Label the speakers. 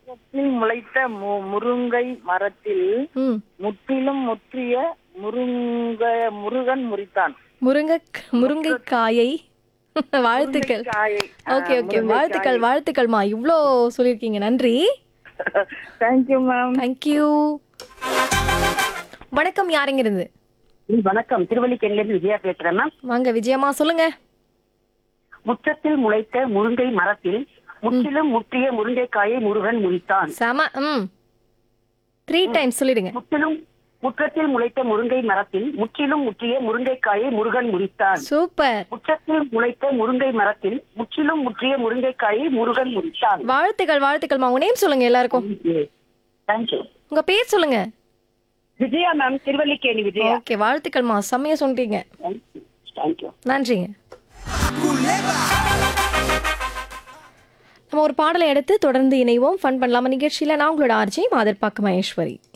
Speaker 1: முற்றத்தில் முளைத்த மு- முருங்கை மரத்தில்
Speaker 2: ம்
Speaker 1: முற்றிலும் முற்றிய முருங்க முருகன் முறித்தான்
Speaker 2: முருங்கை முருங்கைக்காயை வாழ்த்துக்கள்
Speaker 1: காயை
Speaker 2: ஓகே ஓகே வாழ்த்துக்கள் வாழ்த்துக்கள்மா இவ்வளோ சொல்லியிருக்கீங்க நன்றி
Speaker 1: தேங்க்யூ மேம்
Speaker 2: தேங்க்யூ வணக்கம் யாருங்க இருந்து
Speaker 3: வணக்கம் திருவல்லிக்கேணிலிருந்து விஜயா பேசுறேன் மேம்
Speaker 2: வாங்க விஜயம்மா சொல்லுங்க
Speaker 3: முற்றத்தில் முளைத்த முருங்கை மரத்தில் முற்றிலும் முற்றிய முருங்கைக்காயை முருகன் முறித்தான்
Speaker 2: செம ம் த்ரீ டைம்ஸ் சொல்லிடுங்க
Speaker 3: முற்றிலும் முற்றத்தில் முளைத்த முருங்கை மரத்தில் முற்றிலும் முற்றிய முருங்கைக்காயை முருகன் முறித்தான்
Speaker 2: சூப்பர்
Speaker 3: முற்றத்தில் முளைத்த முருங்கை மரத்தில் முற்றிலும் முற்றிய முருங்கைக்காயை முருகன் முறித்தான்
Speaker 2: வாழ்த்துக்கள் வாழ்த்துக்கள்மா உங்க நேம் சொல்லுங்க எல்லாருக்கும்
Speaker 3: தேங்க்யூ
Speaker 2: உங்க பேர் சொல்லுங்க
Speaker 3: விஜயா மேம் திருவல்லிக்கேணி விஜயா
Speaker 2: ஓகே வாழ்த்துக்கள்மா செம்மையா சொல்றீங்க
Speaker 3: தேங்க்யூ
Speaker 2: நன்றிங்க நம்ம ஒரு பாடலை எடுத்து தொடர்ந்து இணைவோம் ஃபன் பண்ணலாமா நிகழ்ச்சியில நான் உங்களோட ஆர்ஜி மாதர் பாக்க மகேஸ்வரி